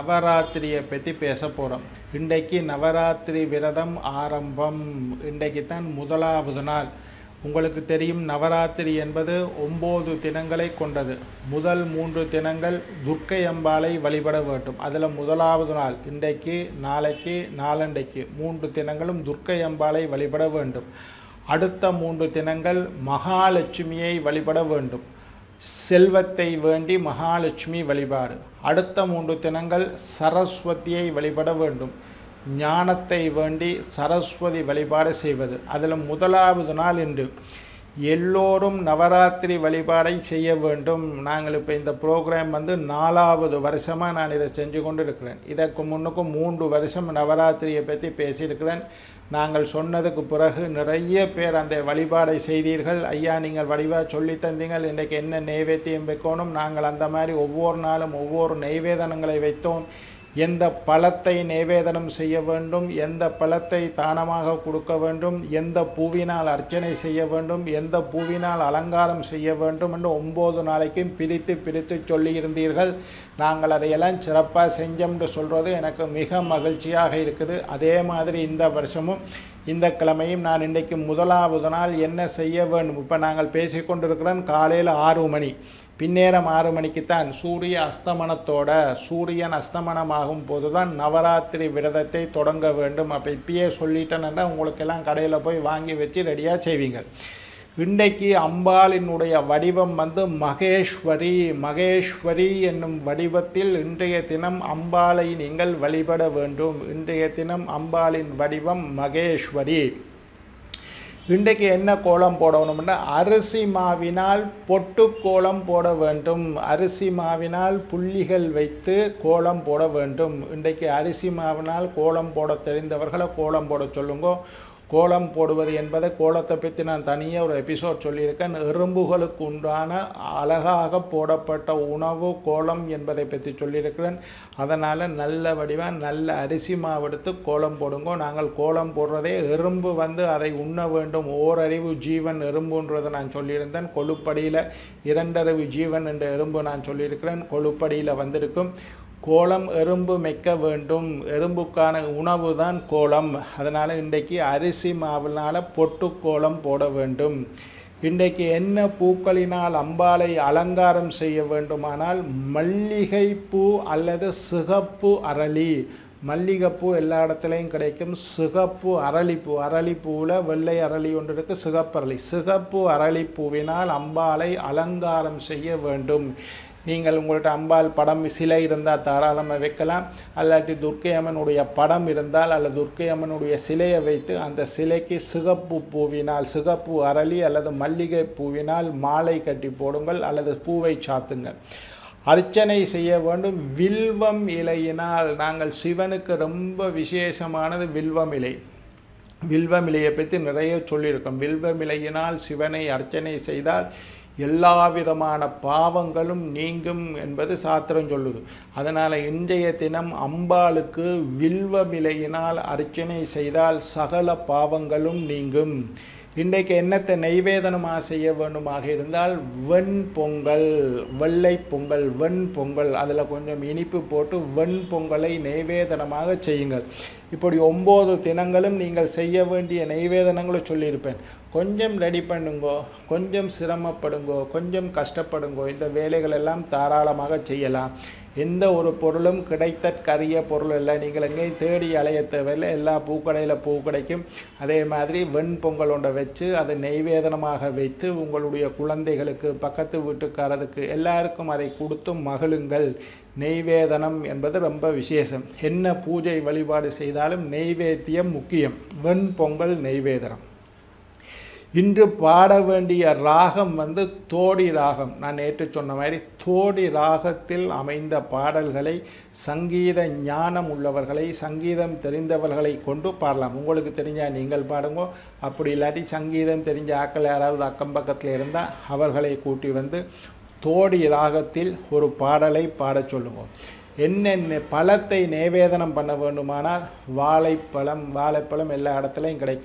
நவராத்திரியை பற்றி பேச போகிறோம் இன்றைக்கு நவராத்திரி விரதம் ஆரம்பம் இன்றைக்கு தான் முதலாவது நாள் உங்களுக்கு தெரியும் நவராத்திரி என்பது ஒம்பது தினங்களை கொண்டது முதல் மூன்று தினங்கள் துர்க்கை அம்பாளை வழிபட வேண்டும் அதில் முதலாவது நாள் இன்றைக்கு நாளைக்கு நாளண்டைக்கு மூன்று தினங்களும் துர்க்கை அம்பாளை வழிபட வேண்டும் அடுத்த மூன்று தினங்கள் மகாலட்சுமியை வழிபட வேண்டும் செல்வத்தை வேண்டி மகாலட்சுமி வழிபாடு அடுத்த மூன்று தினங்கள் சரஸ்வதியை வழிபட வேண்டும் ஞானத்தை வேண்டி சரஸ்வதி வழிபாடு செய்வது அதில் முதலாவது நாள் இன்று எல்லோரும் நவராத்திரி வழிபாடை செய்ய வேண்டும் நாங்கள் இப்போ இந்த ப்ரோக்ராம் வந்து நாலாவது வருஷமாக நான் இதை செஞ்சு கொண்டு இருக்கிறேன் இதற்கு முன்னுக்கும் மூன்று வருஷம் நவராத்திரியை பற்றி பேசியிருக்கிறேன் நாங்கள் சொன்னதுக்கு பிறகு நிறைய பேர் அந்த வழிபாடை செய்தீர்கள் ஐயா நீங்கள் வழிபாடு சொல்லி தந்தீங்கள் இன்றைக்கு என்ன நெய்வேத்தியம் வைக்கணும் நாங்கள் அந்த மாதிரி ஒவ்வொரு நாளும் ஒவ்வொரு நெய்வேதனங்களை வைத்தோம் எந்த பழத்தை நைவேதனம் செய்ய வேண்டும் எந்த பழத்தை தானமாக கொடுக்க வேண்டும் எந்த பூவினால் அர்ச்சனை செய்ய வேண்டும் எந்த பூவினால் அலங்காரம் செய்ய வேண்டும் என்று ஒம்பது நாளைக்கும் பிரித்து பிரித்து சொல்லியிருந்தீர்கள் நாங்கள் அதையெல்லாம் சிறப்பாக செஞ்சோம்னு சொல்கிறது எனக்கு மிக மகிழ்ச்சியாக இருக்குது அதே மாதிரி இந்த வருஷமும் இந்த கிழமையும் நான் இன்றைக்கு முதலாவது நாள் என்ன செய்ய வேண்டும் இப்போ நாங்கள் பேசிக்கொண்டிருக்கிறோம் காலையில் ஆறு மணி பின்னேரம் ஆறு மணிக்குத்தான் சூரிய அஸ்தமனத்தோட சூரியன் அஸ்தமனமாகும் போது தான் நவராத்திரி விரதத்தை தொடங்க வேண்டும் அப்போ இப்பயே சொல்லிட்டேன்னா உங்களுக்கெல்லாம் கடையில் போய் வாங்கி வச்சு ரெடியாக செய்வீங்க இன்றைக்கு அம்பாளினுடைய வடிவம் வந்து மகேஸ்வரி மகேஸ்வரி என்னும் வடிவத்தில் இன்றைய தினம் அம்பாளை நீங்கள் வழிபட வேண்டும் இன்றைய தினம் அம்பாளின் வடிவம் மகேஸ்வரி இன்றைக்கு என்ன கோலம் போடணும்னா அரிசி மாவினால் பொட்டு கோலம் போட வேண்டும் அரிசி மாவினால் புள்ளிகள் வைத்து கோலம் போட வேண்டும் இன்றைக்கு அரிசி மாவினால் கோலம் போட தெரிந்தவர்களை கோலம் போட சொல்லுங்க கோலம் போடுவது என்பதை கோலத்தை பற்றி நான் தனியாக ஒரு எபிசோட் சொல்லியிருக்கேன் எறும்புகளுக்கு உண்டான அழகாக போடப்பட்ட உணவு கோலம் என்பதை பற்றி சொல்லியிருக்கிறேன் அதனால் நல்ல வடிவாக நல்ல அரிசி மாவு எடுத்து கோலம் போடுங்க நாங்கள் கோலம் போடுறதே எறும்பு வந்து அதை உண்ண வேண்டும் ஓரறிவு ஜீவன் எறும்புன்றதை நான் சொல்லியிருந்தேன் கொழுப்படியில் இரண்டறிவு ஜீவன் என்ற எறும்பு நான் சொல்லியிருக்கிறேன் கொழுப்படியில் வந்திருக்கும் கோலம் எறும்பு மெக்க வேண்டும் எறும்புக்கான உணவு தான் கோலம் அதனால் இன்றைக்கு அரிசி மாவினால் பொட்டு கோலம் போட வேண்டும் இன்றைக்கு என்ன பூக்களினால் அம்பாலை அலங்காரம் செய்ய வேண்டுமானால் மல்லிகை பூ அல்லது சிகப்பு அரளி மல்லிகைப்பூ எல்லா இடத்துலையும் கிடைக்கும் சிகப்பு அரளிப்பூ அரளிப்பூவில் வெள்ளை அரளி ஒன்று இருக்குது சிகப்பரளி சிகப்பு அரளிப்பூவினால் அம்பாலை அலங்காரம் செய்ய வேண்டும் நீங்கள் உங்கள்கிட்ட அம்பாள் படம் சிலை இருந்தால் தாராளமாக வைக்கலாம் அல்லாட்டி துர்க்கை அம்மனுடைய படம் இருந்தால் அல்லது துர்க்கை அம்மனுடைய சிலையை வைத்து அந்த சிலைக்கு சிகப்பு பூவினால் சிகப்பு அரளி அல்லது மல்லிகை பூவினால் மாலை கட்டி போடுங்கள் அல்லது பூவை சாத்துங்கள் அர்ச்சனை செய்ய வேண்டும் வில்வம் இலையினால் நாங்கள் சிவனுக்கு ரொம்ப விசேஷமானது வில்வம் இலை வில்வம் இலையை பற்றி நிறைய சொல்லியிருக்கோம் வில்வம் இலையினால் சிவனை அர்ச்சனை செய்தால் எல்லா விதமான பாவங்களும் நீங்கும் என்பது சாத்திரம் சொல்லுது அதனால் இன்றைய தினம் அம்பாளுக்கு வில்வமிலையினால் அர்ச்சனை செய்தால் சகல பாவங்களும் நீங்கும் இன்றைக்கு என்னத்தை நைவேதனமாக செய்ய வேண்டுமாக இருந்தால் வெண் பொங்கல் வெள்ளை பொங்கல் வெண் பொங்கல் அதில் கொஞ்சம் இனிப்பு போட்டு வெண் பொங்கலை நைவேதனமாக செய்யுங்கள் இப்படி ஒம்பது தினங்களும் நீங்கள் செய்ய வேண்டிய நைவேதனங்களை சொல்லியிருப்பேன் கொஞ்சம் ரெடி பண்ணுங்கோ கொஞ்சம் சிரமப்படுங்கோ கொஞ்சம் கஷ்டப்படுங்கோ இந்த வேலைகள் எல்லாம் தாராளமாக செய்யலாம் எந்த ஒரு பொருளும் கிடைத்தற்கரிய பொருள் இல்லை நீங்கள் எங்கேயும் தேடி அலைய தேவையில்லை எல்லா பூக்கடையில் பூ கிடைக்கும் அதே மாதிரி வெண் பொங்கல் ஒன்றை வச்சு அதை நெய்வேதனமாக வைத்து உங்களுடைய குழந்தைகளுக்கு பக்கத்து வீட்டுக்காரருக்கு எல்லாருக்கும் அதை கொடுத்து மகிழுங்கள் நெய்வேதனம் என்பது ரொம்ப விசேஷம் என்ன பூஜை வழிபாடு செய்தாலும் நெய்வேத்தியம் முக்கியம் வெண் பொங்கல் நெய்வேதனம் இன்று பாட வேண்டிய ராகம் வந்து தோடி ராகம் நான் நேற்று சொன்ன மாதிரி தோடி ராகத்தில் அமைந்த பாடல்களை சங்கீத ஞானம் உள்ளவர்களை சங்கீதம் தெரிந்தவர்களை கொண்டு பாடலாம் உங்களுக்கு தெரிஞ்சால் நீங்கள் பாடுங்க அப்படி இல்லாட்டி சங்கீதம் தெரிஞ்ச ஆக்கள் யாராவது அக்கம் பக்கத்தில் இருந்தால் அவர்களை கூட்டி வந்து தோடி ராகத்தில் ஒரு பாடலை பாடச் சொல்லுவோம் என்னென்ன பழத்தை நேவேதனம் பண்ண வேண்டுமானால் வாழைப்பழம் வாழைப்பழம் எல்லா இடத்துலையும் கிடைக்கும்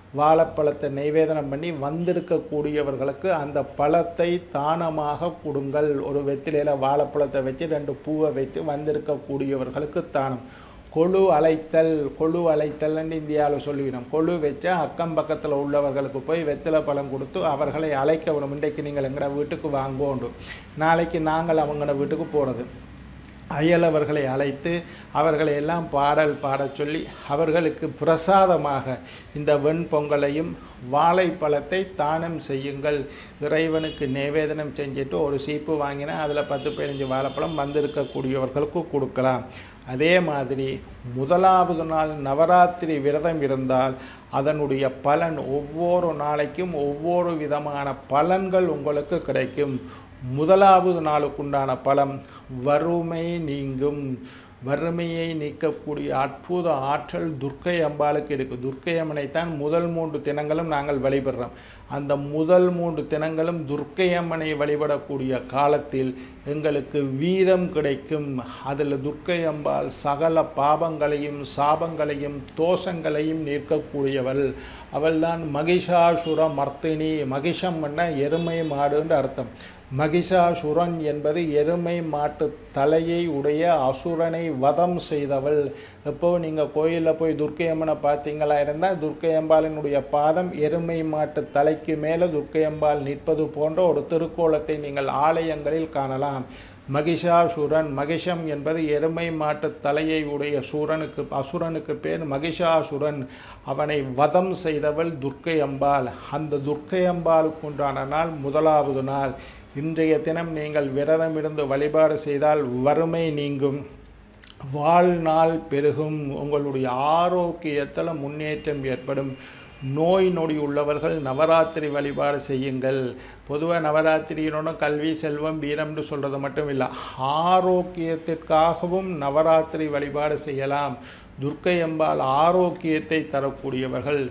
வாழைப்பழத்தை நைவேதனம் பண்ணி வந்திருக்கக்கூடியவர்களுக்கு அந்த பழத்தை தானமாக கொடுங்கள் ஒரு வெத்திலையில் வாழைப்பழத்தை வச்சு ரெண்டு பூவை வைத்து வந்திருக்கக்கூடியவர்களுக்கு தானம் கொழு அழைத்தல் கொழு அழைத்தல்னு இந்தியாவில் சொல்லிவிடும் கொழு வச்சா அக்கம் பக்கத்தில் உள்ளவர்களுக்கு போய் வெத்தலை பழம் கொடுத்து அவர்களை அழைக்க விடும் இன்றைக்கு நீங்கள் எங்கட வீட்டுக்கு வாங்கோண்டு நாளைக்கு நாங்கள் அவங்களோட வீட்டுக்கு போகிறது அயலவர்களை அழைத்து அவர்களை எல்லாம் பாடல் பாடச் சொல்லி அவர்களுக்கு பிரசாதமாக இந்த வெண்பொங்கலையும் வாழைப்பழத்தை தானம் செய்யுங்கள் இறைவனுக்கு நிவேதனம் செஞ்சுட்டு ஒரு சீப்பு வாங்கினா அதில் பத்து பதினஞ்சு வாழைப்பழம் வந்திருக்கக்கூடியவர்களுக்கு கொடுக்கலாம் அதே மாதிரி முதலாவது நாள் நவராத்திரி விரதம் இருந்தால் அதனுடைய பலன் ஒவ்வொரு நாளைக்கும் ஒவ்வொரு விதமான பலன்கள் உங்களுக்கு கிடைக்கும் முதலாவது நாளுக்குண்டான பலம் வறுமை நீங்கும் வறுமையை நீக்கக்கூடிய அற்புத ஆற்றல் துர்க்கை அம்பாளுக்கு இருக்கு துர்க்கை அம்மனைத்தான் முதல் மூன்று தினங்களும் நாங்கள் வழிபடுறோம் அந்த முதல் மூன்று தினங்களும் துர்க்கை அம்மனை வழிபடக்கூடிய காலத்தில் எங்களுக்கு வீரம் கிடைக்கும் அதில் துர்க்கை அம்பாள் சகல பாபங்களையும் சாபங்களையும் தோஷங்களையும் நீக்கக்கூடியவள் அவள்தான் மகிஷாசுர மர்த்தினி மகிஷம் என்ன எருமை மாடுன்ற அர்த்தம் மகிஷாசுரன் என்பது எருமை மாட்டு தலையை உடைய அசுரனை வதம் செய்தவள் எப்போ நீங்கள் கோயிலில் போய் துர்க்கை அம்மனை பார்த்தீங்களா இருந்தால் துர்க்கை அம்பாளினுடைய பாதம் எருமை மாட்டு தலைக்கு மேலே துர்க்கை அம்பாள் நிற்பது போன்ற ஒரு திருக்கோலத்தை நீங்கள் ஆலயங்களில் காணலாம் மகிஷாசுரன் மகிஷம் என்பது எருமை மாட்டு தலையை உடைய சூரனுக்கு அசுரனுக்கு பேர் மகிஷாசுரன் அவனை வதம் செய்தவள் துர்க்கை அம்பாள் அந்த துர்க்கை அம்பாளுக்கு உண்டான நாள் முதலாவது நாள் இன்றைய தினம் நீங்கள் விரதம் இருந்து வழிபாடு செய்தால் வறுமை நீங்கும் வாழ்நாள் பெருகும் உங்களுடைய ஆரோக்கியத்தில் முன்னேற்றம் ஏற்படும் நோய் நொடி உள்ளவர்கள் நவராத்திரி வழிபாடு செய்யுங்கள் பொதுவாக நவராத்திரியினோட கல்வி செல்வம் வீரம்னு சொல்கிறது மட்டும் இல்லை ஆரோக்கியத்திற்காகவும் நவராத்திரி வழிபாடு செய்யலாம் துர்க்கை அம்பாள் ஆரோக்கியத்தை தரக்கூடியவர்கள்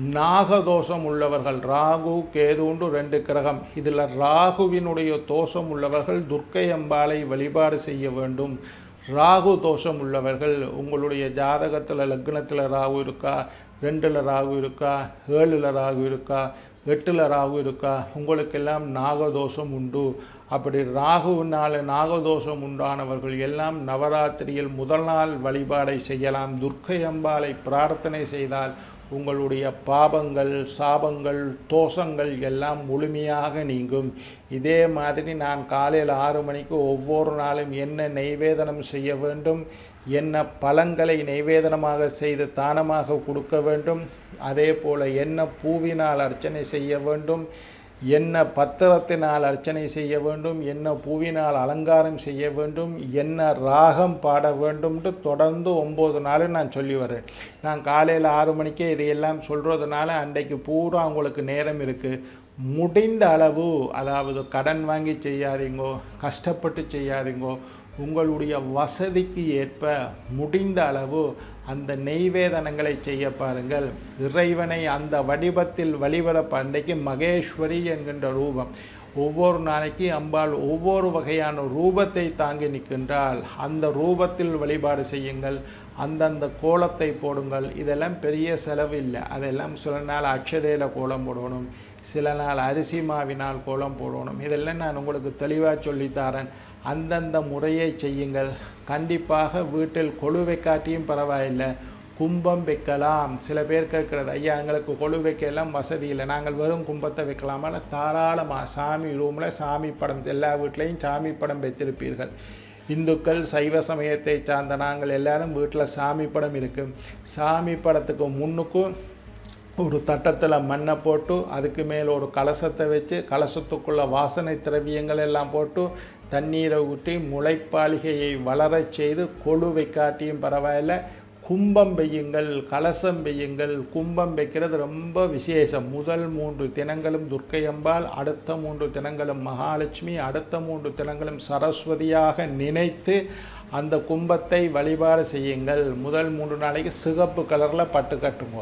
நாகதோஷம் உள்ளவர்கள் ராகு கேதுண்டு ரெண்டு கிரகம் இதில் ராகுவினுடைய தோஷம் உள்ளவர்கள் துர்க்கை அம்பாளை வழிபாடு செய்ய வேண்டும் ராகு தோஷம் உள்ளவர்கள் உங்களுடைய ஜாதகத்தில் லக்னத்தில் ராகு இருக்கா ரெண்டில் ராகு இருக்கா ஏழில் ராகு இருக்கா எட்டில் ராகு இருக்கா உங்களுக்கெல்லாம் நாகதோஷம் உண்டு அப்படி ராகுவினால் நாகதோஷம் உண்டானவர்கள் எல்லாம் நவராத்திரியில் முதல் நாள் வழிபாடை செய்யலாம் துர்க்கை அம்பாளை பிரார்த்தனை செய்தால் உங்களுடைய பாபங்கள் சாபங்கள் தோஷங்கள் எல்லாம் முழுமையாக நீங்கும் இதே மாதிரி நான் காலையில் ஆறு மணிக்கு ஒவ்வொரு நாளும் என்ன நெய்வேதனம் செய்ய வேண்டும் என்ன பழங்களை நைவேதனமாக செய்து தானமாக கொடுக்க வேண்டும் அதே போல் என்ன பூவினால் அர்ச்சனை செய்ய வேண்டும் என்ன பத்திரத்தினால் அர்ச்சனை செய்ய வேண்டும் என்ன பூவினால் அலங்காரம் செய்ய வேண்டும் என்ன ராகம் பாட வேண்டும்னு தொடர்ந்து ஒம்பது நாள் நான் சொல்லி வரேன் நான் காலையில் ஆறு மணிக்கே இதையெல்லாம் சொல்கிறதுனால அன்றைக்கு பூரா உங்களுக்கு நேரம் இருக்குது முடிந்த அளவு அதாவது கடன் வாங்கி செய்யாதீங்கோ கஷ்டப்பட்டு செய்யாதீங்கோ உங்களுடைய வசதிக்கு ஏற்ப முடிந்த அளவு அந்த நெய்வேதனங்களை செய்ய பாருங்கள் இறைவனை அந்த வடிவத்தில் வழிபட அன்றைக்கு மகேஸ்வரி என்கின்ற ரூபம் ஒவ்வொரு நாளைக்கு அம்பாள் ஒவ்வொரு வகையான ரூபத்தை தாங்கி நிற்கின்றால் அந்த ரூபத்தில் வழிபாடு செய்யுங்கள் அந்தந்த கோலத்தை போடுங்கள் இதெல்லாம் பெரிய செலவு இல்லை அதெல்லாம் சில நாள் அக்ஷதையில் கோலம் போடணும் சில நாள் அரிசி மாவினால் கோலம் போடணும் இதெல்லாம் நான் உங்களுக்கு தெளிவாக சொல்லித்தரேன் அந்தந்த முறையை செய்யுங்கள் கண்டிப்பாக வீட்டில் கொழுவை காட்டியும் பரவாயில்லை கும்பம் வைக்கலாம் சில பேர் கேட்குறது ஐயா எங்களுக்கு கொழு வைக்கலாம் வசதி இல்லை நாங்கள் வெறும் கும்பத்தை வைக்கலாமா தாராளமாக சாமி ரூமில் சாமி படம் எல்லா வீட்லேயும் சாமி படம் வைத்திருப்பீர்கள் இந்துக்கள் சைவ சமயத்தை சார்ந்த நாங்கள் எல்லாரும் வீட்டில் சாமி படம் இருக்குது சாமி படத்துக்கு முன்னுக்கும் ஒரு தட்டத்தில் மண்ணை போட்டு அதுக்கு மேலே ஒரு கலசத்தை வச்சு கலசத்துக்குள்ள வாசனை திரவியங்கள் எல்லாம் போட்டு தண்ணீரை ஊற்றி முளைப்பாளிகையை வளரச் செய்து கொழுவை காட்டியும் பரவாயில்ல கும்பம் பெய்யுங்கள் கலசம் பெய்யுங்கள் கும்பம் வைக்கிறது ரொம்ப விசேஷம் முதல் மூன்று தினங்களும் துர்க்கையம்பாள் அடுத்த மூன்று தினங்களும் மகாலட்சுமி அடுத்த மூன்று தினங்களும் சரஸ்வதியாக நினைத்து அந்த கும்பத்தை வழிபாடு செய்யுங்கள் முதல் மூன்று நாளைக்கு சிகப்பு கலரில் பட்டு கட்டுங்க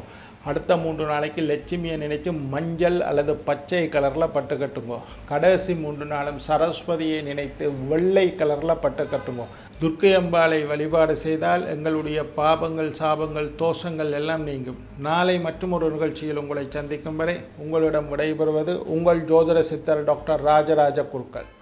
அடுத்த மூன்று நாளைக்கு லட்சுமியை நினைத்து மஞ்சள் அல்லது பச்சை கலரில் பட்டு கட்டுங்க கடைசி மூன்று நாளும் சரஸ்வதியை நினைத்து வெள்ளை கலரில் பட்டு கட்டுங்க துர்க்கை அம்பாளை வழிபாடு செய்தால் எங்களுடைய பாபங்கள் சாபங்கள் தோஷங்கள் எல்லாம் நீங்கும் நாளை மற்றும் ஒரு நிகழ்ச்சியில் உங்களை சந்திக்கும் வரை உங்களிடம் விடைபெறுவது உங்கள் ஜோதிட சித்தர் டாக்டர் ராஜராஜ குருக்கள்